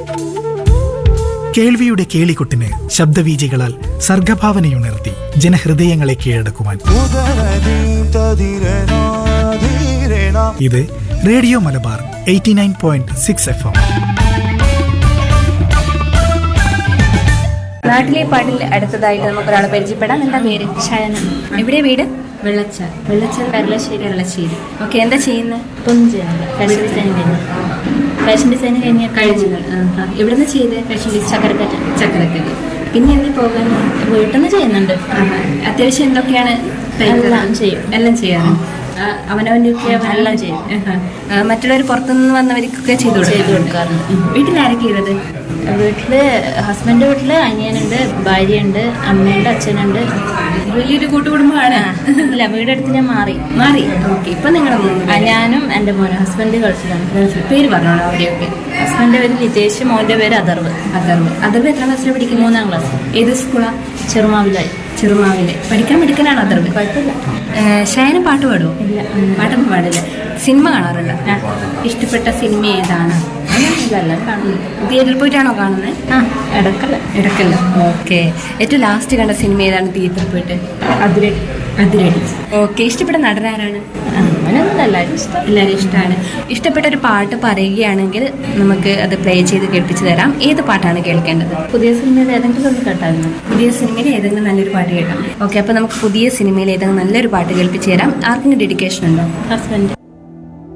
കേൾവിയുടെ കേളികൊട്ടിന് ശബ്ദവീചികളാൽ സർഗഭാവനയുണർത്തി ജനഹൃദയങ്ങളെ കീഴടക്കുവാൻ ഇത് radio Malabar eighty nine point six F M നാട്ടിലെ പാട്ടിൽ അടുത്തതായിട്ട് നമുക്ക് ഒരാളെ പരിചയപ്പെടാം എന്താ പേര് ശയന എവിടെ വീട് വെള്ളച്ചാൽ വെള്ളച്ചാൽ വെള്ളശ്ശേരി വെള്ളശ്ശേരി ഓക്കെ എന്താ ചെയ്യുന്നത് തുഞ്ചയാണ് ഫാഷൻ ഡിസൈൻ കഴിഞ്ഞു ഫാഷൻ ഡിസൈൻ കഴിഞ്ഞ കഴിഞ്ഞു എവിടുന്ന് ചെയ്ത് ഫാഷൻ ഡിസൈൻ ചക്കരക്കറ്റ ചക്കരക്കല് പിന്നെ എന്തി പോകാൻ വീട്ടിൽ നിന്ന് ചെയ്യുന്നുണ്ട് ആഹാ. അത്യാവശ്യം എന്തൊക്കെയാണ് തയ്ക്കുന്നത്? എല്ലാം ചെയ്യും. എല്ലാം ചെയ്യാറ് ആ, അവനവൻ്റെ ഒക്കെ എല്ലാം ചെയ്യും. ആഹാ. ആ, മറ്റുള്ളവർ പുറത്തുനിന്ന് വന്നവർക്കൊക്കെ ചെയ്തു കൊടുക്കും. ചെയ്തു കൊടുക്കാറുണ്ട്. ഉം. വീട്ടിലാരൊക്കെ ഉള്ളത് വീട്ടില് ഹസ്ബൻഡ് വീട്ടില് അനിയനുണ്ട് ഭാര്യയുണ്ട് അമ്മയുണ്ട് അച്ഛനുണ്ട് വലിയൊരു കൂട്ടുകുടുംബമാണ് ഇല്ല വീടെടുത്ത് ഞാൻ മാറി മാറി ഓക്കെ ഇപ്പൊ നിങ്ങളുടെ മൂന്ന് ആ, ഞാനും എൻ്റെ മോനും ഹസ്ബൻഡ് ഗൾഫിലാണ് പേര്. പേര് പറഞ്ഞോളൂ അവിടെയൊക്കെ ഹസ്ബൻഡിന്റെ പേര് ലിതേഷ് മോന്റെ പേര് അഥർവ് അതർവ് അതർവ് എത്ര ക്ലാസ്സിൽ പഠിക്കുന്നു മൂന്നാം ക്ലാസ് ഏത് സ്കൂളാ ചെറുമാവിലായി ചെറുമാവിലെ പഠിക്കാൻ പഠിക്കാനാണ് അതർവ് കുഴപ്പമില്ല ശയനം പാട്ട് പാടുമോ ഇല്ല പാട്ടൊന്നും പാടില്ല സിനിമ കാണാറുണ്ട് ഇഷ്ടപ്പെട്ട സിനിമ ഏതാണ് ഇതെല്ലാം കാണുന്നു തിയേറ്ററിൽ പോയിട്ടാണോ കാണുന്നത് ആ ഇടക്കല്ല ഇടക്കല്ല ഓക്കെ ഏറ്റവും ലാസ്റ്റ് കണ്ട സിനിമ ഏതാണ് തിയേറ്ററിൽ പോയിട്ട് അതിരടി അതിരടി ഓക്കെ ഇഷ്ടപ്പെട്ട നടനാരാണ് അങ്ങനെയൊന്നും എല്ലാവരും ഇഷ്ടം എല്ലാവരും ഇഷ്ടമാണ് ഇഷ്ടപ്പെട്ട ഒരു പാട്ട് പറയുകയാണെങ്കിൽ നമുക്ക് അത് പ്ലേ ചെയ്ത് കേൾപ്പിച്ചു തരാം ഏത് പാട്ടാണ് കേൾക്കേണ്ടത് പുതിയ സിനിമയിൽ ഏതെങ്കിലും ഒന്ന് കേട്ടായിരുന്നു പുതിയ സിനിമയിൽ ഏതെങ്കിലും നല്ലൊരു പാട്ട് കേൾക്കാം ഓക്കെ അപ്പോൾ നമുക്ക് പുതിയ സിനിമയിൽ ഏതെങ്കിലും നല്ലൊരു പാട്ട് കേൾപ്പിച്ചു തരാം ആർക്കെങ്കിലും ഡെഡിക്കേഷൻ ഉണ്ടോ ഹസ്ബൻഡ്